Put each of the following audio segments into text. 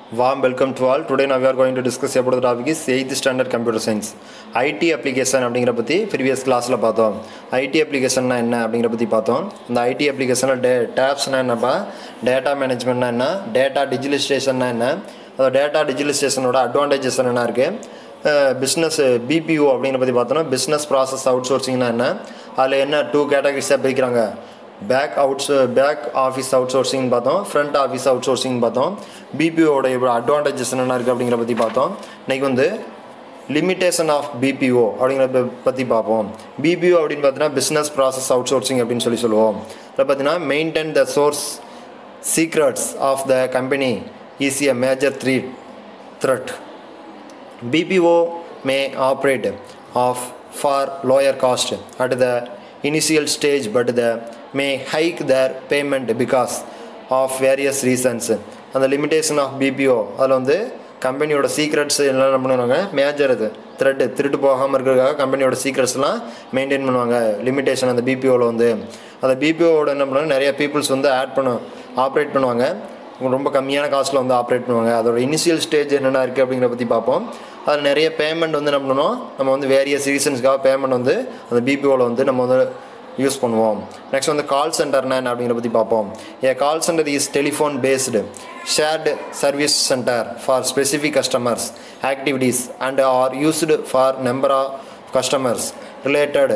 Warm welcome to all. Today now we are going to discuss about the topic is 8th standard computer science. IT application அப்படிங்கிற பற்றி previous கிளாஸில் பார்த்தோம் ID அப்ளிகேஷன்னா என்ன அப்படிங்கிற பற்றி பார்த்தோம் இந்த ஐடி அப்ளிகேஷனில் டே டேப்ஸ்னா என்னப்பா டேட்டா மேனேஜ்மெண்ட்னா என்ன டேட்டா டிஜிட்டலைசேஷன்னா என்ன அந்த டேட்டா டிஜிட்டலைசேஷனோட அட்வான்டேஜஸ் என்னென்ன இருக்குது பிஸ்னஸ் பிபிஓ அப்படிங்கிற பற்றி பார்த்தோம்னா பிஸ்னஸ் ப்ராசஸ் அவுட் சோர்சிங்னா என்ன அதில் என்ன டூ கேட்டகரிஸாக பிரிக்கிறாங்க back outs back office outsourcing பார்த்தோம் ஃப்ரண்ட் ஆஃபீஸ் அவுட் சோர்சிங் பார்த்தோம் பிபிஓட இப்போ அட்வான்டேஜஸ் என்னென்ன இருக்குது அப்படிங்கிற பற்றி பார்த்தோம் இன்றைக்கி வந்து லிமிட்டேஷன் ஆஃப் பிபிஓ அப்படிங்கிறத பற்றி பார்ப்போம் பிபிஓ அப்படின்னு பார்த்தீங்கன்னா பிஸ்னஸ் ப்ராசஸ் அவுட் சோர்சிங் அப்படின்னு சொல்லி சொல்லுவோம் அதில் பார்த்தீங்கன்னா maintain the source secrets of the company is a major three threat BPO may operate off for lower cost at the initial stage but the may hike their payment because of various reasons அந்த limitation of BPO அதில் வந்து கம்பெனியோட secrets எல்லாம் பண்ணுவாங்க major இது thread திருட்டு போகாமல் இருக்கிறதுக்காக கம்பெனியோட சீக்ரெட்ஸ்லாம் மெயின்டைன் பண்ணுவாங்க லிமிட்டேஷன் அந்த பிபிஓவில் வந்து அந்த பிபிஓவோட என்ன பண்ணுவாங்க நிறைய பீப்புள்ஸ் வந்து ஆட் பண்ண ஆப்ரேட் பண்ணுவாங்க ரொம்ப கம்மியான காஸ்ட்டில் வந்து ஆப்ரேட் பண்ணுவாங்க அதோட இனிஷியல் ஸ்டேஜ் என்னென்ன இருக்குது அப்படிங்கிற பற்றி பார்ப்போம் அதில் நிறைய பேமெண்ட் வந்து என்ன பண்ணணும் நம்ம வந்து வேரியஸ் ரீசன்ஸ்க்காக பேமெண்ட் வந்து அந்த பிபிஓவில் வந்து நம்ம வந்து யூஸ் பண்ணுவோம் நெக்ஸ்ட் வந்து கால் சென்டர்னா என்ன அப்படிங்கிற பற்றி பார்ப்போம் a call centre is telephone based shared service centre for specific customers activities and are used for number of customers related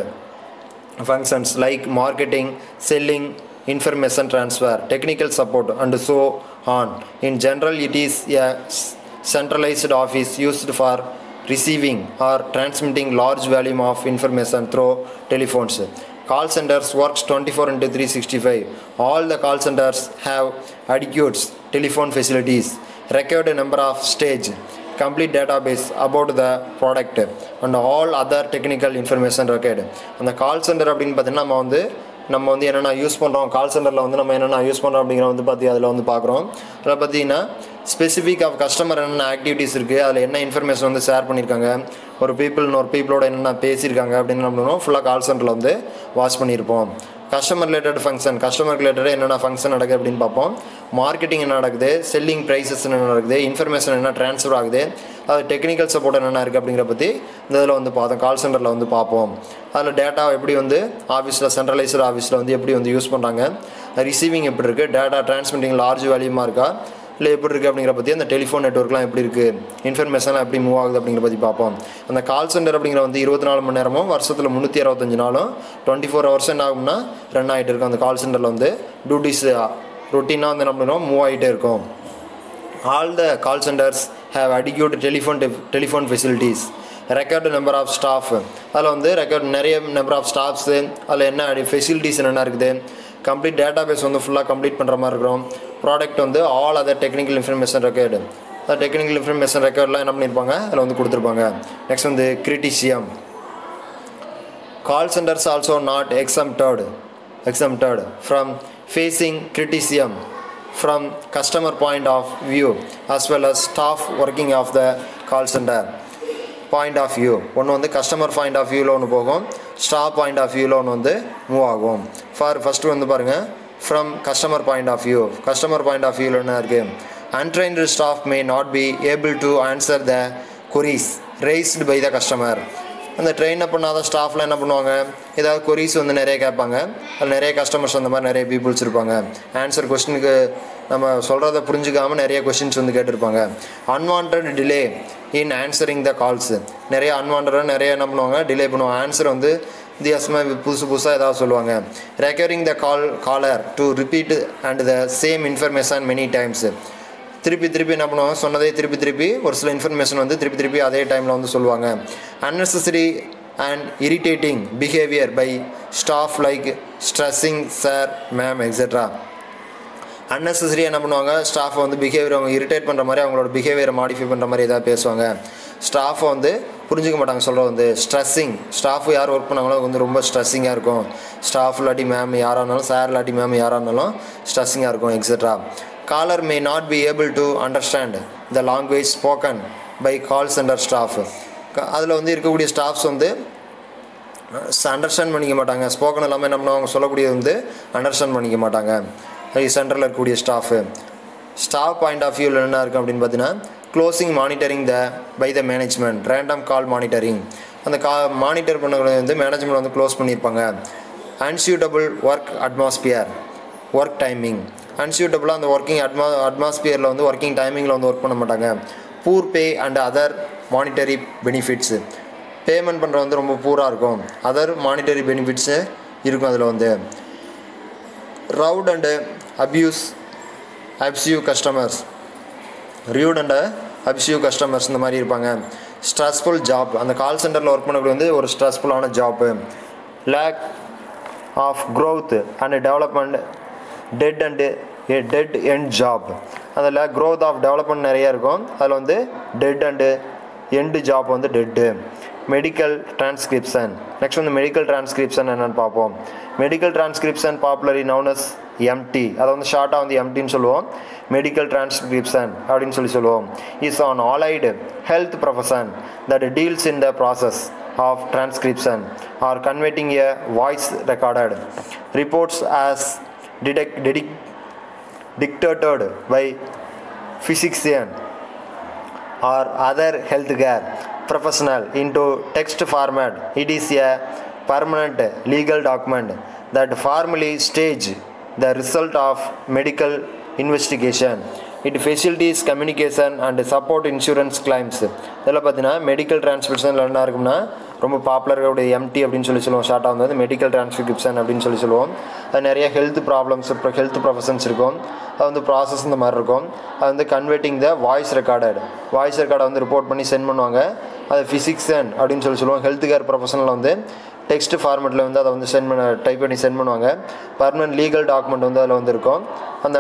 functions like marketing, selling, information transfer, technical support, and so on. In general, it is a s- centralized office used for receiving or transmitting large volume of information through telephones. Call centers works 24 into 365. All the call centers have adequate telephone facilities, record number of stage, complete database about the product and all other technical information required அந்த call centre அப்படின்னு பார்த்தீங்கன்னா நம்ம வந்து நம்ம வந்து என்னென்ன use பண்ணுறோம் கால் சென்டரில் வந்து நம்ம என்னென்ன யூஸ் பண்ணுறோம் அப்படிங்கிற வந்து பார்த்தி அதில் வந்து பார்க்குறோம் அதில் பார்த்தீங்கன்னா ஸ்பெசிஃபிக் ஆஃப் கஸ்டமர் என்னென்ன ஆக்டிவிட்டீஸ் இருக்குது அதில் என்ன இன்ஃபர்மேஷன் வந்து ஷேர் பண்ணியிருக்காங்க ஒரு பீப்புள் ஒரு பீப்புளோட என்னென்ன பேசியிருக்காங்க அப்படின்னு என்ன பண்ணுவோம் ஃபுல்லாக கால் சென்டரில் வந்து வாட்ச் பண்ணியிருப்போம் customer related function customer related என்னென்ன ஃபங்க்ஷன் நடக்குது அப்படின்னு பார்ப்போம் மார்க்கெட்டிங் என்ன நடக்குது செல்லிங் ப்ரைஸஸ் என்ன நடக்குது இன்ஃபர்மேஷன் என்ன ட்ரான்ஸ்ஃபர் ஆகுது அது டெக்னிக்கல் சப்போர்ட் என்னென்ன இருக்குது அப்படிங்கிற பற்றி இந்த இதில் வந்து பார்த்தோம் கால் சென்டரில் வந்து பார்ப்போம் அதில் டேட்டா எப்படி வந்து ஆஃபீஸில் சென்ட்ரலைஸ்டு ஆஃபீஸில் வந்து எப்படி வந்து யூஸ் பண்ணுறாங்க ரிசீவிங் எப்படி இருக்குது டேட்டா டிரான்ஸ்மிட்டிங் லார்ஜ் வேல்யூமாக இருக்கா இல்லை எப்படி இருக்குது அப்படிங்கிற பற்றி அந்த டெலிஃபோன் நெட்ஒர்க்லாம் எப்படி இருக்குது இன்ஃபர்மேஷன்லாம் எப்படி மூவ் ஆகுது அப்படிங்கிற பற்றி பார்ப்போம் அந்த கால் சென்டர் அப்படிங்கிற வந்து இருபத்தி நாலு மணி நேரமும் வருஷத்தில் முந்நூற்றி அறுபத்தஞ்சு நாளும் டுவெண்ட்டி ஃபோர் ஹவர்ஸ் என்ன ஆகும்னா ரன் ஆகிட்டு இருக்கும் அந்த கால் சென்டரில் வந்து டியூட்டிஸ் ரொட்டீனாக வந்து என்ன பண்ணுறோம் மூவ் ஆகிட்டே இருக்கும் all the call centres have adequate telephone telephone facilities record number of staff அதில் வந்து ரெக்கார்ட் நிறைய நம்பர் ஆஃப் ஸ்டாஃப்ஸு அதில் என்ன ஃபெசிலிட்டிஸ் என்னென்ன இருக்குது கம்ப்ளீட் டேட்டா பேஸ் வந்து ஃபுல்லாக கம்ப்ளீட் பண்ணுற மாதிரி இருக்கும் ப்ராடக்ட் வந்து all other technical information record அந்த டெக்னிக்கல் இன்ஃபர்மேஷன் ரெக்கார்ட்லாம் என்ன பண்ணியிருப்பாங்க அதில் வந்து கொடுத்துருப்பாங்க நெக்ஸ்ட் வந்து criticism call centres also not exempted exempted from facing criticism from customer point of view as well as staff working of the call centre point of view ஒன்று வந்து கஸ்டமர் பாயிண்ட் ஆஃப் வியூவில் ஒன்று போகும் staff point of வியூவில் ஒன்று வந்து move ஆகும் for first வந்து பாருங்கள் from customer point of view customer point of வியூவில் என்ன இருக்குது untrained staff may not be able to answer the queries raised by the customer அந்த ட்ரெயின் பண்ணாத ஸ்டாஃப்லாம் என்ன பண்ணுவாங்க ஏதாவது கொரிஸ் வந்து நிறைய கேட்பாங்க அதில் நிறைய கஸ்டமர்ஸ் அந்த மாதிரி நிறைய பீப்புள்ஸ் இருப்பாங்க ஆன்சர் கொஸ்டினுக்கு நம்ம சொல்கிறத புரிஞ்சுக்காமல் நிறைய கொஸ்டின்ஸ் வந்து கேட்டிருப்பாங்க unwanted delay in answering the calls நிறைய அன்வான்டாக நிறைய என்ன பண்ணுவாங்க டிலே பண்ணுவாங்க ஆன்சர் வந்து வித்தியாசமாக புதுசு புதுசாக ஏதாவது சொல்லுவாங்க recurring the call caller to repeat and the same information many times திருப்பி திருப்பி என்ன பண்ணுவாங்க சொன்னதே திருப்பி திருப்பி ஒரு சில இன்ஃபர்மேஷன் வந்து திருப்பி திருப்பி அதே டைமில் வந்து சொல்லுவாங்க unnecessary and irritating behaviour by staff like stressing sir ma'am etcetera unnecessary என்ன பண்ணுவாங்க ஸ்டாஃபை வந்து பிஹேவியர் அவங்க இரிட்டேட் பண்ணுற மாதிரி அவங்களோட பிஹேவியரை மாடிஃபை பண்ணுற மாதிரி ஏதாவது பேசுவாங்க ஸ்டாஃபை வந்து புரிஞ்சுக்க மாட்டாங்க சொல்கிறது வந்து ஸ்ட்ரெஸ்ஸிங் ஸ்டாஃப் யார் ஒர்க் பண்ணாங்களோ அது வந்து ரொம்ப ஸ்ட்ரெஸ்ஸிங்காக இருக்கும் ஸ்டாஃப் இல்லாட்டி மேம் யாராக இருந்தாலும் சார் இல்லாட்டி மேம் யாராக இருந்தாலும் ஸ்ட்ரெஸ்ஸிங்காக இருக்கும் etcetera caller may not be able to understand the language spoken by call centre staff அதில் வந்து இருக்கக்கூடிய ஸ்டாஃப்ஸ் வந்து அண்டர்ஸ்டாண்ட் பண்ணிக்க மாட்டாங்க ஸ்போக்கன் எல்லாமே என்ன பண்ணுவாங்க சொல்லக்கூடியது வந்து அண்டர்ஸ்டாண்ட் பண்ணிக்க மாட்டாங்க சென்டரில் இருக்கக்கூடிய ஸ்டாஃபு ஸ்டாஃப் பாயிண்ட் ஆஃப் வியூவில் என்ன இருக்குது அப்படின்னு பார்த்தீங்கன்னா closing monitoring the by the management random call monitoring அந்த கா மானிட்டர் பண்ணக்கூடிய வந்து மேனேஜ்மெண்ட் வந்து க்ளோஸ் பண்ணியிருப்பாங்க unsuitable work atmosphere work timing அன்சியூட்டபுளாக அந்த ஒர்க்கிங் அட்மா அட்மாஸ்பியரில் வந்து ஒர்க்கிங் டைமிங்கில் வந்து ஒர்க் பண்ண மாட்டாங்க poor pay and other monetary benefits payment பண்ணுற வந்து ரொம்ப பூராக இருக்கும் அதர் மானிட்டரி பெனிஃபிட்ஸு இருக்கும் அதில் வந்து rude and abuse abusive customers rude and abusive customers இந்த மாதிரி இருப்பாங்க ஸ்ட்ரெஸ்ஃபுல் ஜாப் அந்த கால் சென்டரில் ஒர்க் பண்ணக்கூடிய வந்து ஒரு ஸ்ட்ரெஸ்ஃபுல்லான job lack of growth and development dead and dead end job அதில் க்ரோத் ஆஃப் டெவலப்மெண்ட் நிறைய இருக்கும் அதில் வந்து டெட் அண்டு எண்டு ஜாப் வந்து டெட்டு மெடிக்கல் டிரான்ஸ்கிரிப்ஷன் நெக்ஸ்ட் வந்து மெடிக்கல் டிரான்ஸ்கிரிப்ஷன் என்னென்னு பார்ப்போம் medical transcription popularly known as MT அதை வந்து ஷார்ட்டாக வந்து எம்டின்னு சொல்லுவோம் மெடிக்கல் டிரான்ஸ்கிரிப்ஷன் அப்படின்னு சொல்லி சொல்லுவோம் is an allied health profession that deals in the process of transcription or converting a voice recorded reports as detect டெடிக் dictated by physician or other healthcare professional into text format. It is a permanent legal document that formally stage the result of medical investigation. It facilitates communication and support insurance claims. இதில் பார்த்தீங்கன்னா medical டிரான்ஸ்கிரிப்ஷனில் என்ன இருக்கும்னா ரொம்ப பாப்புலராக empty அப்படின்னு சொல்லி சொல்லுவோம் ஷார்ட்டாக வந்து மெடிக்கல் டிரான்ஸ்கிரிப்ஷன் அப்படின்னு சொல்லி சொல்லுவோம் அது நிறைய ஹெல்த் ப்ராப்ளம்ஸ் அப்புறம் ஹெல்த் ப்ரொஃபஷன்ஸ் இருக்கும் அது வந்து ப்ராசஸ் இந்த மாதிரி இருக்கும் அது வந்து converting the voice recorded voice ரெக்கார்டை வந்து ரிப்போர்ட் பண்ணி சென்ட் பண்ணுவாங்க அது ஃபிசிக்ஸன் அப்படின்னு சொல்லி சொல்லுவோம் ஹெல்த் கேர் ப்ரொஃபஷனில் வந்து டெக்ஸ்ட் ஃபார்மெட்டில் வந்து அதை வந்து சென்ட் பண்ண டைப் பண்ணி சென்ட் பண்ணுவாங்க பர்மனன்ட் லீகல் டாக்குமெண்ட் வந்து அதில் வந்து இருக்கும் அந்த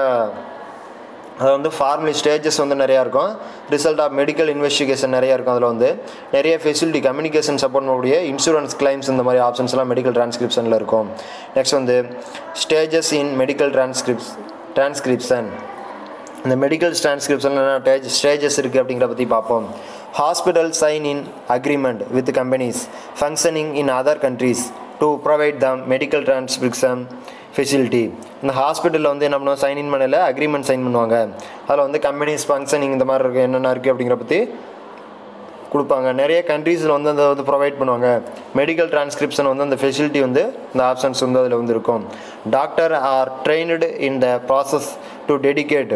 அது வந்து ஃபார்மலி ஸ்டேஜஸ் வந்து நிறையா இருக்கும் ரிசல்ட் ஆஃப் மெடிக்கல் இன்வெஸ்டிகேஷன் நிறையா இருக்கும் அதில் வந்து நிறைய ஃபெசிலிட்டி கம்யூனிகேஷன் சப்போர்ட் பண்ணக்கூடிய இன்சூரன்ஸ் கிளைம்ஸ் இந்த மாதிரி ஆப்ஷன்ஸ்லாம் மெடிக்கல் டிரான்ஸ்கிரிப்ஷனில் இருக்கும் நெக்ஸ்ட் வந்து stages in medical transcripts transcription இந்த மெடிக்கல் டிரான்ஸ்கிரிப்ஷனில் என்ன ஸ்டேஜஸ் இருக்குது அப்படிங்கிற பற்றி பார்ப்போம் hospital sign in agreement with companies functioning in other countries to provide the medical transcription facility இந்த ஹாஸ்பிட்டலில் வந்து என்ன பண்ணுவோம் சைன் இன் பண்ணல அக்ரிமெண்ட் சைன் பண்ணுவாங்க அதில் வந்து கம்பெனிஸ் ஃபங்க்ஷனிங் இந்த மாதிரி இருக்குது என்னென்ன இருக்குது அப்படிங்கிற பற்றி கொடுப்பாங்க நிறைய கண்ட்ரீஸில் வந்து அதை வந்து ப்ரொவைட் பண்ணுவாங்க மெடிக்கல் டிரான்ஸ்கிரிப்ஷன் வந்து அந்த ஃபெசிலிட்டி வந்து இந்த ஆப்ஷன்ஸ் வந்து அதில் வந்து இருக்கும் doctor are trained in the process to dedicate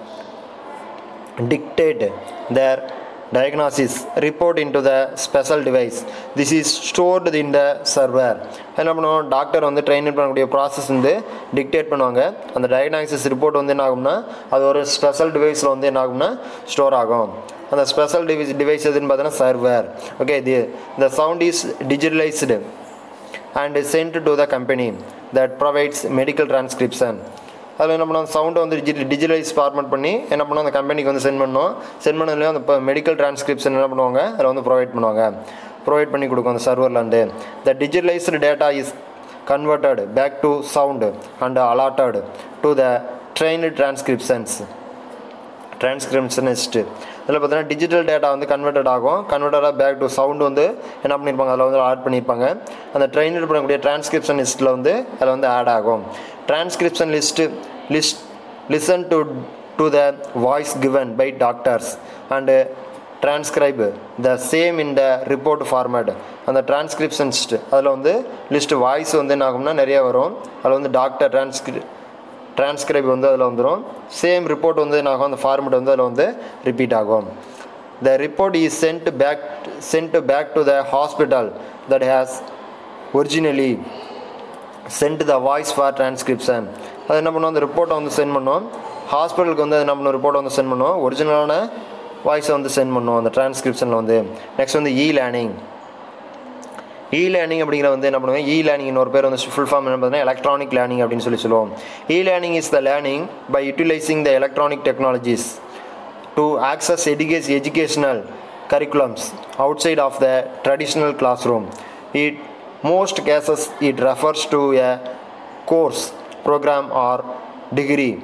dictate their diagnosis report into the special device this is stored in the server என்ன பண்ணுவோம் டாக்டர் வந்து ட்ரெயின் பண்ணக்கூடிய ப்ராசஸ் வந்து டிக்டேட் பண்ணுவாங்க அந்த டயக்னாசிஸ் ரிப்போர்ட் வந்து என்ன ஆகும்னா அது ஒரு ஸ்பெஷல் டிவைஸில் வந்து என்ன ஆகும்னா ஸ்டோர் ஆகும் அந்த ஸ்பெஷல் டிவைஸ் டிவைஸ் எதுன்னு பார்த்தீங்கன்னா server okay the the sound is digitalised and sent to the company that provides medical transcription அதில் என்ன பண்ணோம் சவுண்டை வந்து டிஜி டிஜிட்டலைஸ் ஃபார்மேட் பண்ணி என்ன பண்ணோம் அந்த கம்பெனிக்கு வந்து சென்ட் பண்ணோம் சென்ட் பண்ணதுலேயும் அந்த இப்போ மெடிக்கல் டிரான்ஸ்கிரிப்ஷன் என்ன பண்ணுவாங்க அதில் வந்து ப்ரொவைட் பண்ணுவாங்க ப்ரொவைட் பண்ணி கொடுக்கும் அந்த சர்வர்லேருந்து the digitalised data is converted back to sound and allotted to the trained transcriptions transcriptionist இதில் பார்த்தீங்கன்னா டிஜிட்டல் டேட்டா வந்து கன்வெர்ட்டட் ஆகும் கன்வெர்ட்டடாக பேக் டு சவுண்டு வந்து என்ன பண்ணியிருப்பாங்க அதில் வந்து ஆட் பண்ணியிருப்பாங்க அந்த ட்ரெயின் பண்ணக்கூடிய டிரான்ஸ்கிரிப்ஷன் லிஸ்ட்டில் வந்து அதில் வந்து ஆட் ஆகும் transcription list list listen to to the voice given by doctors and transcribe the same in the report format அந்த டிரான்ஸ்கிரிப்ஷன்ஸ்ட் அதில் வந்து லிஸ்ட்டு வாய்ஸ் வந்து என்ன ஆகும்னா நிறைய வரும் அதில் வந்து டாக்டர் டிரான்ஸ்கிரி டிரான்ஸ்கிரைப் வந்து அதில் வந்துடும் சேம் ரிப்போர்ட் வந்து என்ன ஆகும் அந்த ஃபார்மேட் வந்து அதில் வந்து ரிப்பீட் ஆகும் the report is sent back sent back to the hospital that has originally sent the voice for transcription அது என்ன பண்ணுவோம் அந்த ரிப்போர்ட்டை வந்து சென்ட் பண்ணோம் ஹாஸ்பிட்டலுக்கு வந்து அது என்ன பண்ணுவோம் ரிப்போர்ட்டை வந்து சென்ட் பண்ணுவோம் ஒரிஜினலான வாய்ஸை வந்து சென்ட் பண்ணுவோம் அந்த டிரான்ஸ்கிரிப்ஷனில் வந்து நெக்ஸ்ட் வந்து இ லேர்னிங் இ லேர்னிங் அப்படிங்கிற வந்து என்ன பண்ணுவோம் இ லேர்னிங் ஒரு பேர் வந்து ஃபுல் ஃபார்ம் என்ன பார்த்தீங்கன்னா எலக்ட்ரானிக் லேர்னிங் அப்படின்னு சொல்லி சொல்லுவோம் e learning is the learning by utilising the electronic technologies to access educate educational curriculums outside of the traditional classroom. In most cases, it refers to a course, program, or degree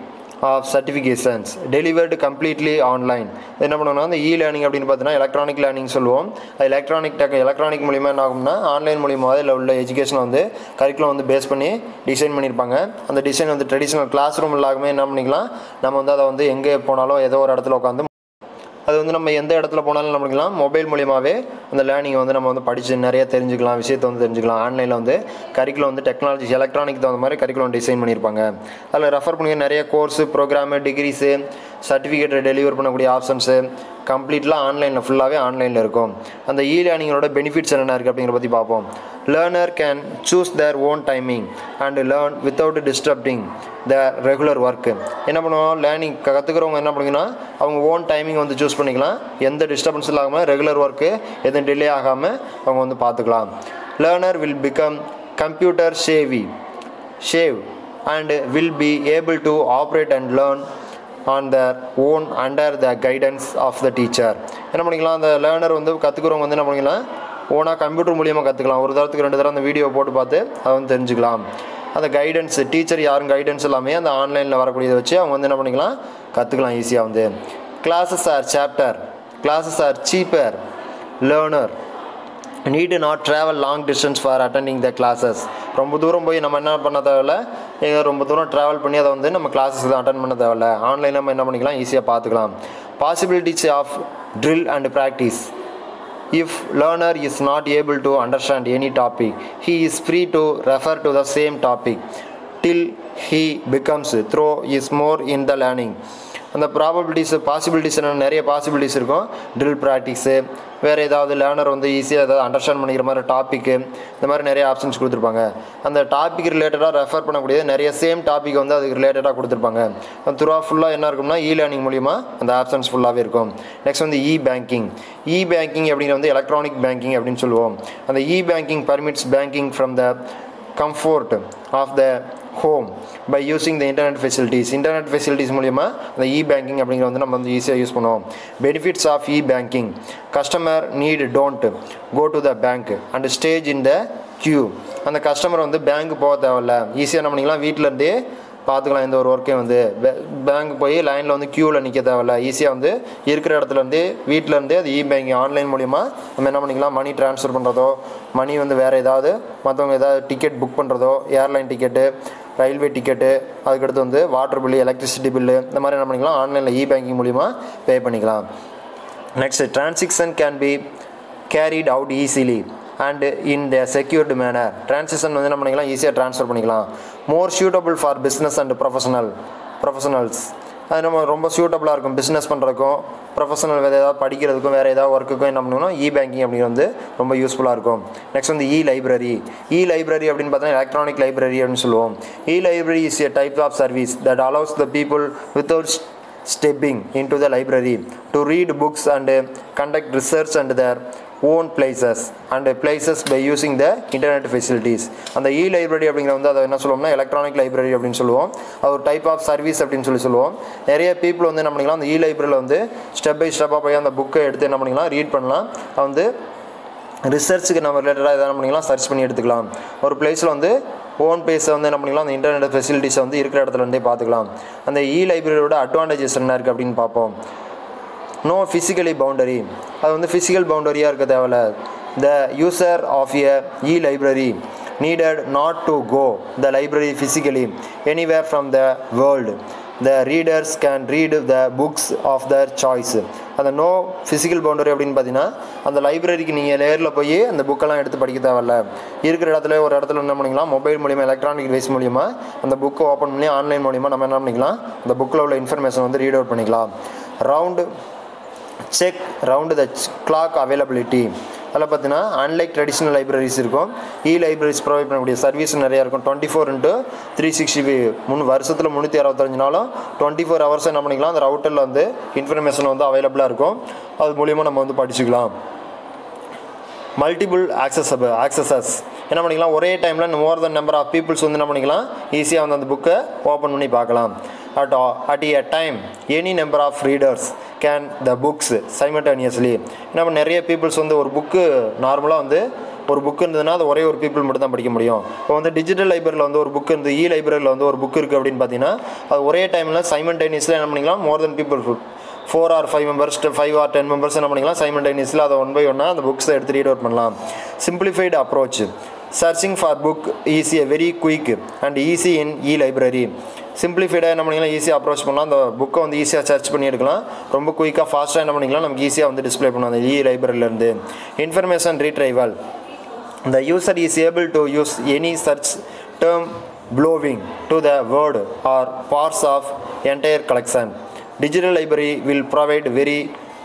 of certifications delivered completely online என்ன பண்ணுவோம்னா அந்த இ learning அப்படின்னு பார்த்தீங்கன்னா electronic learning சொல்லுவோம் அது electronic tech electronic மூலிமா என்ன ஆகும்னா ஆன்லைன் மூலியமாக இதில் உள்ள எஜுகேஷனை வந்து கரிக்குலம் வந்து பேஸ் பண்ணி டிசைன் பண்ணியிருப்பாங்க அந்த டிசைன் வந்து ட்ரெடிஷ்னல் கிளாஸ் ரூம் இல்லாமல் என்ன பண்ணிக்கலாம் நம்ம வந்து அதை வந்து எங்கே போனாலும் ஏதோ ஒரு இடத்துல உட்காந்து அது வந்து நம்ம எந்த இடத்துல போனாலும் என்ன பண்ணிக்கலாம் மொபைல் மூலியமாகவே அந்த லேர்னிங்கை வந்து நம்ம வந்து படித்து நிறைய தெரிஞ்சுக்கலாம் விஷயத்தை வந்து தெரிஞ்சுக்கலாம் ஆன்லைனில் வந்து கரிக்குலம் வந்து டெக்னாலஜி எலக்ட்ரானிக் தகுந்த மாதிரி கரிக்குலம் டிசைன் பண்ணியிருப்பாங்க அதில் ரெஃபர் பண்ணி நிறைய கோர்ஸு ப்ரோக்ராமு டிகிரிஸு சர்டிஃபிகேட்டை டெலிவர் பண்ணக்கூடிய ஆப்ஷன்ஸு கம்ப்ளீட்லாம் ஆன்லைனில் ஃபுல்லாகவே ஆன்லைனில் இருக்கும் அந்த இ லேர்னிங்கோட பெனிஃபிட்ஸ் என்னென்ன இருக்குது அப்படிங்கிற பற்றி பார்ப்போம் learner can choose their own timing and learn without disturbing the regular work என்ன பண்ணுவோம் லேர்னிங் கற்றுக்கிறவங்க என்ன பண்ணுங்கன்னா அவங்க ஓன் டைமிங் வந்து சூஸ் பண்ணிக்கலாம் எந்த டிஸ்டர்பன்ஸ் இல்லாமல் ரெகுலர் ஒர்க்கு எதுவும் டிலே ஆகாமல் அவங்க வந்து பார்த்துக்கலாம் learner will become computer savvy savvy and will be able to operate and learn on their own under the guidance of the teacher என்ன பண்ணிக்கலாம் அந்த லேர்னர் வந்து கற்றுக்கிறவங்க வந்து என்ன பண்ணிக்கலாம் ஓனாக கம்ப்யூட்டர் மூலியமாக கற்றுக்கலாம் ஒரு தரத்துக்கு ரெண்டு தரம் அந்த வீடியோ போட்டு பார்த்து அதை வந்து தெரிஞ்சுக்கலாம் அந்த கைடன்ஸ் டீச்சர் யாரும் கைடன்ஸ் எல்லாமே அந்த ஆன்லைனில் வரக்கூடியதை வச்சு அவங்க வந்து என்ன பண்ணிக்கலாம் கற்றுக்கலாம் ஈஸியாக வந்து classes are cheaper classes are cheaper learner need not travel long distance for attending the classes ரொம்ப தூரம் போய் நம்ம என்ன பண்ண தேவையில்ல எங்க ரொம்ப தூரம் ட்ராவல் பண்ணி அதை வந்து நம்ம கிளாஸஸ் தான் அட்டன் பண்ண தேவையில்ல ஆன்லைனில் நம்ம என்ன பண்ணிக்கலாம் ஈஸியாக பார்த்துக்கலாம் possibilities of drill and practice if learner is not able to understand any topic he is free to refer to the same topic till he becomes thorough is more in the learning அந்த probabilities possibilities என்ன நிறைய possibilities இருக்கும் drill practice வேறு ஏதாவது learner வந்து ஈஸியாக ஏதாவது understand பண்ணிக்கிற மாதிரி டாப்பிக்கு இந்த மாதிரி நிறைய ஆப்ஷன்ஸ் கொடுத்துருப்பாங்க அந்த டாபிக் ரிலேட்டடாக ரெஃபர் பண்ணக்கூடியது நிறைய சேம் டாபிக் வந்து அதுக்கு ரிலேட்டடாக கொடுத்துருப்பாங்க துரா ஃபுல்லாக என்ன இருக்கும்னா இ லேர்னிங் மூலிமா அந்த ஆப்ஷன்ஸ் ஃபுல்லாகவே இருக்கும் நெக்ஸ்ட் வந்து இ பேங்கிங் இ பேங்கிங் அப்படிங்கிற வந்து எலக்ட்ரானிக் பேங்கிங் அப்படின்னு சொல்லுவோம் அந்த e banking permits banking from the comfort of the home by using the internet facilities internet facilities மூலிமா அந்த இ பேங்கிங் அப்படிங்கிற வந்து நம்ம வந்து ஈஸியாக யூஸ் பண்ணுவோம் benefits of e banking customer need don't go to the bank and stage in the queue அந்த customer வந்து பேங்க் போக தேவையில்ல ஈஸியாக என்ன பண்ணிக்கலாம் வீட்டிலேருந்தே பார்த்துக்கலாம் இந்த ஒரு ஒர்க்கே வந்து பேங்க் போய் லைனில் வந்து க்யூவில் நிற்க தேவையில்ல ஈஸியாக வந்து இருக்கிற இடத்துலேருந்தே வீட்டிலேருந்தே அது இ பேங்கிங் ஆன்லைன் மூலிமா நம்ம என்ன பண்ணிக்கலாம் மணி ட்ரான்ஸ்ஃபர் பண்ணுறதோ மணி வந்து வேறு ஏதாவது மற்றவங்க ஏதாவது டிக்கெட் புக் பண்ணுறதோ ஏர்லைன் டிக்கெட்டு ரயில்வே டிக்கெட்டு அதுக்கடுத்து வந்து வாட்டர் பில்லு எலக்ட்ரிசிட்டி பில்லு இந்த மாதிரி என்ன பண்ணிக்கலாம் ஆன்லைனில் இ பேங்கிங் மூலிமா பே பண்ணிக்கலாம் next transaction can be carried out easily and in the secured manner transition வந்து என்ன பண்ணிக்கலாம் ஈஸியாக ட்ரான்ஸ்ஃபர் பண்ணிக்கலாம் more suitable for business and professional professionals அது நம்ம ரொம்ப சூட்டபுளாக இருக்கும் பிஸ்னஸ் பண்ணுறதுக்கும் ப்ரொஃபஷனல் வேறு ஏதாவது படிக்கிறதுக்கும் வேறு ஏதாவது ஒர்க்குக்கும் என்ன பண்ணணும் இ பேங்கிங் அப்படிங்கிறது வந்து ரொம்ப யூஸ்ஃபுல்லாக இருக்கும் நெக்ஸ்ட் வந்து இ லைப்ரரி இ லைப்ரரி அப்படின்னு பார்த்தா எலக்ட்ரானிக் லைப்ரரி அப்படின்னு சொல்லுவோம் e library is a type of service that allows the people without stepping into the library to read books and uh, conduct research and their own places and uh, places by using the internet facilities அந்த இ library அப்படிங்கிற வந்து அதை என்ன சொல்லுவோம்னா electronic library அப்படின்னு சொல்லுவோம் அது ஒரு டைப் ஆஃப் சர்வீஸ் அப்படின்னு சொல்லி சொல்லுவோம் நிறைய பீப்புள் வந்து என்ன பண்ணிக்கலாம் அந்த இ லைப்ரரியில் வந்து ஸ்டெப் பை ஸ்டெப்பாக போய் அந்த புக்கை எடுத்து என்ன பண்ணிக்கலாம் ரீட் பண்ணலாம் அது வந்து ரிசர்ச்சுக்கு நம்ம ரிலேட்டடாக எதாவது பண்ணிக்கலாம் சர்ச் பண்ணி எடுத்துக்கலாம் ஒரு பிளேஸில் வந்து ஓன் பேஸை வந்து என்ன பண்ணிக்கலாம் அந்த இன்டர்நெட் ஃபெசிலிட்டிஸை வந்து இருக்கிற இடத்துல இருந்தே பார்த்துக்கலாம் அந்த இ லைப்ரரியோட அட்வான்டேஜஸ் என்ன இருக்குது அப்படின்னு பார்ப்போம் நோ ஃபிசிக்கலி பவுண்டரி அது வந்து ஃபிசிக்கல் பவுண்டரியாக இருக்க தேவையில்ல the user of a e library needed not to go the library physically anywhere from the world the readers can read the books of their choice அந்த நோ ஃபிசிக்கல் பவுண்டரி அப்படின்னு பார்த்தீங்கன்னா அந்த லைப்ரரிக்கு நீங்கள் நேரில் போய் அந்த புக்கெல்லாம் எடுத்து படிக்க தேவையில்ல இருக்கிற இடத்துல ஒரு இடத்துல என்ன பண்ணிக்கலாம் மொபைல் மூலிமா எலக்ட்ரானிக் டிவைஸ் மூலிமா அந்த புக்கை ஓப்பன் பண்ணி ஆன்லைன் மூலிமா நம்ம என்ன பண்ணிக்கலாம் அந்த புக்கில் உள்ள இன்ஃபர்மேஷன் வந்து ரீட் அவுட் பண்ணிக்கலாம் round check round the clock availability அதில் பார்த்தீங்கன்னா அன்லைக் ட்ரெடிஷ்னல் லைப்ரரிஸ் இருக்கும் இ லைப்ரரிஸ் ப்ரொவைட் பண்ணக்கூடிய சர்வீஸ் நிறையா இருக்கும் twenty four into three sixty மூணு வருஷத்தில் முந்நூற்றி அறுபத்தஞ்சு நாளும் டுவெண்ட்டி ஃபோர் ஹவர்ஸ் என்ன பண்ணிக்கலாம் அந்த ரவுட்டரில் வந்து இன்ஃபர்மேஷன் வந்து அவைலபிளாக இருக்கும் அது மூலிமா நம்ம வந்து படிச்சுக்கலாம் மல்டிபிள் ஆக்சஸபிள் ஆக்சஸஸ் என்ன பண்ணிக்கலாம் ஒரே டைமில் more than number of peoples வந்து என்ன பண்ணிக்கலாம் ஈஸியாக வந்து அந்த புக்கை ஓப்பன் பண்ணி பார்க்கலாம் at at a time any number of readers can the books simultaneously நம்ம நிறைய பீப்புள்ஸ் வந்து ஒரு புக்கு நார்மலாக வந்து ஒரு புக் இருந்ததுன்னா அது ஒரே ஒரு பீப்புள் மட்டும் தான் படிக்க முடியும் இப்போ வந்து டிஜிட்டல் லைப்ரரியில் வந்து ஒரு புக் இருந்து இ லைப்ரரியில் வந்து ஒரு புக் இருக்குது அப்படின்னு பார்த்தீங்கன்னா அது ஒரே டைமில் சைமன்டேனியஸில் என்ன பண்ணிக்கலாம் more than people four or five members five or ten members என்ன பண்ணிக்கலாம் சைமன்டேனியஸில் அதை ஒன் பை ஒன்னாக அந்த புக்ஸை எடுத்து ரீட் அவுட் பண்ணலாம் simplified approach searching for book easy very quick and easy in e library சிம்பிளிஃபைடாக என்ன பண்ணிக்கலாம் ஈஸியாக அப்ரோச் பண்ணலாம் அந்த புக்கை வந்து ஈஸியாக சர்ச் பண்ணி எடுக்கலாம் ரொம்ப குயிக்காக ஃபாஸ்ட்டாக என்ன பண்ணிக்கலாம் நமக்கு ஈஸியாக வந்து டிஸ்ப்ளே பண்ணலாம் அந்த இ லைப்ரரியிலேருந்து information retrieval the user is able to use any search term blowing to the word or parts of entire collection digital library will provide very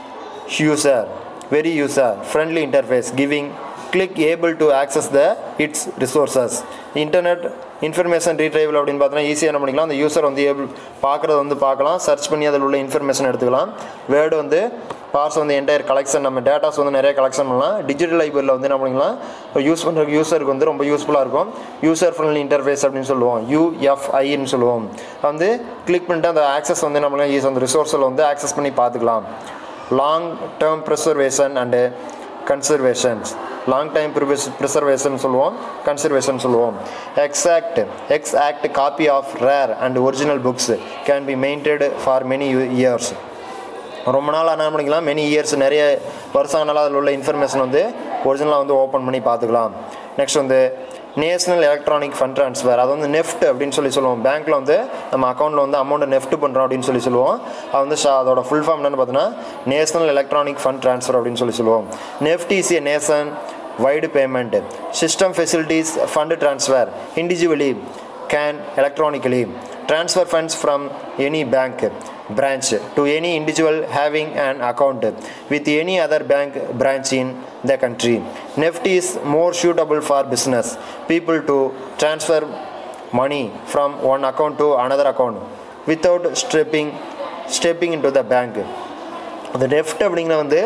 user very user friendly interface giving click able to access the its resources internet information retrieval அப்படின்னு பார்த்தோன்னா ஈஸியாக என்ன பண்ணிக்கலாம் அந்த user வந்து able பார்க்குறத வந்து பார்க்கலாம் சர்ச் பண்ணி அதில் உள்ள இன்ஃபர்மேஷன் எடுத்துக்கலாம் வேர்டு வந்து பார்ஸ் வந்து என்டையர் கலெக்ஷன் நம்ம டேட்டாஸ் வந்து நிறைய கலெக்ஷன் பண்ணலாம் டிஜிட்டல் லைப்ரரியில் வந்து என்ன பண்ணிக்கலாம் யூஸ் பண்ணுற யூசருக்கு வந்து ரொம்ப யூஸ்ஃபுல்லாக இருக்கும் யூசர் ஃப்ரெண்ட்லி இன்டர்ஃபேஸ் அப்படின்னு சொல்லுவோம் யூஎஃப்ஐன்னு சொல்லுவோம் வந்து கிளிக் பண்ணிட்டு அந்த ஆக்சஸ் வந்து நம்ம யூஸ் அந்த ரிசோர்ஸில் வந்து ஆக்சஸ் பண்ணி பார்த்துக்கலாம் long term preservation and conservations long time preservation சொல்லுவோம் கன்சர்வேஷன் சொல்லுவோம் exact exact copy of rare and original books can be maintained for many years ரொம்ப நாள் என்ன பண்ணிக்கலாம் மெனி இயர்ஸ் நிறைய வருஷம் ஆனாலும் அதில் உள்ள இன்ஃபர்மேஷன் வந்து ஒரிஜினலாக வந்து ஓப்பன் பண்ணி பார்த்துக்கலாம் நெக்ஸ்ட் வந்து நேஷனல் எலக்ட்ரானிக் ஃபண்ட் ட்ரான்ஸ்ஃபர் அது வந்து நெஃப்ட் அப்படின்னு சொல்லி சொல்லுவோம் பேங்க்கில் வந்து நம்ம அக்கௌண்ட்டில் வந்து அமௌண்ட்டை நெஃப்ட் பண்ணுறோம் அப்படின்னு சொல்லி சொல்லுவோம் அது வந்து ஷா- அதோட ஃபுல் ஃபார்ம் என்னன்னு பார்த்தீங்கன்னா நேஷனல் எலக்ட்ரானிக் ஃபண்ட் ட்ரான்ஸ்ஃபர் அப்படின்னு சொல்லி சொல்லுவோம் NEFT is a nationwide payment system facilities fund transfer individually can electronically transfer funds from any bank branch to any individual having an account with any other bank branch in the country. NEFT is more suitable for business people to transfer money from one account to another account without stepping stepping into the bank. அந்த NEFT அப்படிங்கிற வந்து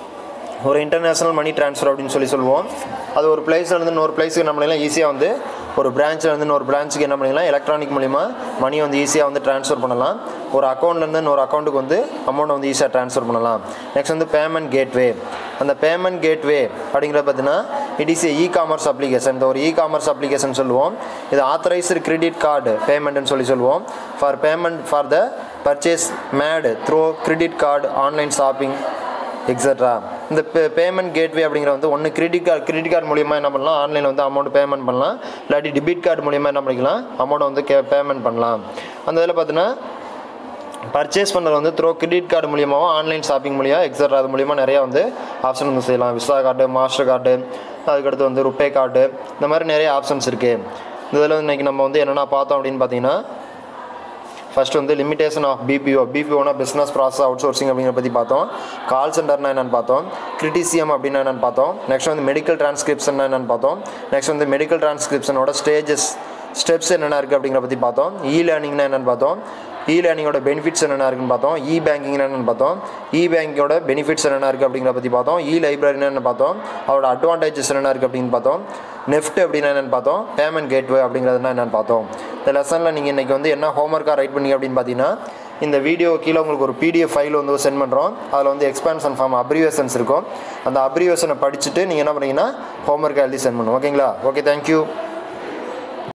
ஒரு international மணி transfer அப்படின்னு சொல்லி சொல்லுவோம் அது ஒரு பிளேஸ்ல இருந்து இன்னொரு பிளேஸுக்கு நம்மளால ஈஸியாக வந்து ஒரு பிரான்ச்சில் இருந்து இன்னொரு பிரான்ச்சுக்கு என்ன பண்ணிக்கலாம் எலக்ட்ரானிக் மூலிமா மணி வந்து ஈஸியாக வந்து ட்ரான்ஸ்ஃபர் பண்ணலாம் ஒரு அக்கௌண்ட்லேருந்து இன்னொரு அக்கௌண்ட்டுக்கு வந்து அமௌண்ட் வந்து ஈஸியாக ட்ரான்ஸ்ஃபர் பண்ணலாம் நெக்ஸ்ட் வந்து பேமெண்ட் கேட்வே அந்த பேமெண்ட் கேட்வே அப்படிங்கிறத பார்த்தீங்கன்னா it is e commerce application இந்த ஒரு இ காமர்ஸ் அப்ளிகேஷன் சொல்லுவோம் இது ஆத்தரைஸ்டு கிரெடிட் கார்டு பேமெண்ட்னு சொல்லி சொல்லுவோம் for payment for the purchase made through credit card online shopping extra இந்த பே பேமெண்ட் கேட்வே அப்படிங்கிற வந்து ஒன்று கிரெடிட் கார்டு கிரெடிட் கார்டு மூலிமா என்ன பண்ணலாம் ஆன்லைனில் வந்து அமௌண்ட் பேமெண்ட் பண்ணலாம் இல்லாட்டி டெபிட் கார்டு மூலிமா என்ன பண்ணிக்கலாம் அமௌண்ட்டை வந்து கே பேமெண்ட் பண்ணலாம் அந்த இதில் பார்த்தீங்கன்னா பர்ச்சேஸ் பண்ணுறது வந்து த்ரோ கிரெடிட் கார்டு மூலியமாகவும் ஆன்லைன் ஷாப்பிங் மூலியம் எக்ஸட்ரா அது மூலிமா நிறையா வந்து ஆப்ஷன் வந்து செய்யலாம் விசா கார்டு மாஸ்டர் கார்டு அதுக்கடுத்து வந்து ருப்பே கார்டு இந்த மாதிரி நிறைய ஆப்ஷன்ஸ் இருக்குது இந்த இதில் இன்றைக்கி நம்ம வந்து என்னென்ன பார்த்தோம் அப்படின்னு பார்த்தீங்கன்னா ஃபர்ஸ்ட் வந்து லிமிடேஷன் ஆஃப் பிபிஓ பிபிஓனா பிஸ்னஸ் ப்ராசஸ் அவுட் சோர்சிங் அப்படிங்கிற பற்றி பார்த்தோம் கால் சென்டர்னா என்னென்னு பார்த்தோம் கிரிட்டிசியம் அப்படின்னா என்னென்னு பார்த்தோம் நெக்ஸ்ட் வந்து மெடிக்கல் டிரான்ஸ்கிரிப்ஷன் என்னென்னு பார்த்தோம் நெக்ஸ்ட் வந்து மெடிக்கல் டிரான்ஸ்கிரிப்ஷனோட ஸ்டேஜஸ் ஸ்டெப்ஸ் என்னென்ன இருக்குது அப்படிங்கிற பற்றி பார்த்தோம் இ லேர்னிங்னா என்னென்னு பார்த்தோம் இ லேர்னிங்கோட பெனிஃபிட்ஸ் என்னென்ன இருக்குன்னு பார்த்தோம் இ பேங்கிங் என்னென்னு பார்த்தோம் இ பேங்கிங்கோட பெனிஃபிட்ஸ் என்னென்ன இருக்குது அப்படிங்கிற பற்றி பார்த்தோம் இ லைப்ரரி என்னென்னு பார்த்தோம் அதோட அட்வான்டேஜஸ் என்னென்ன இருக்குது அப்படின்னு பார்த்தோம் நெஃப்ட் அப்படின்னா என்னென்னு பார்த்தோம் பேமெண்ட் கேட்வே அப்படிங்கிறதுனா என்னென்னு பார்த்தோம் இந்த லெசனில் நீங்கள் இன்றைக்கி வந்து என்ன ஹோம்ஒர்க்காக ரைட் பண்ணீங்க அப்படின்னு பார்த்தீங்கன்னா இந்த வீடியோ கீழே உங்களுக்கு ஒரு பிடிஎஃப் ஃபைல் வந்து சென்ட் பண்ணுறோம் அதில் வந்து எக்ஸ்பான்ஷன் ஃபார்ம் அப்ரிவேஷன்ஸ் இருக்கும் அந்த அப்ரிவேஷனை படிச்சுட்டு நீங்கள் என்ன பண்ணீங்கன்னா ஹோம்ஒர்க்கை எழுதி சென்ட் பண்ணுவோம் ஓகேங்களா ஓகே தேங்க்யூ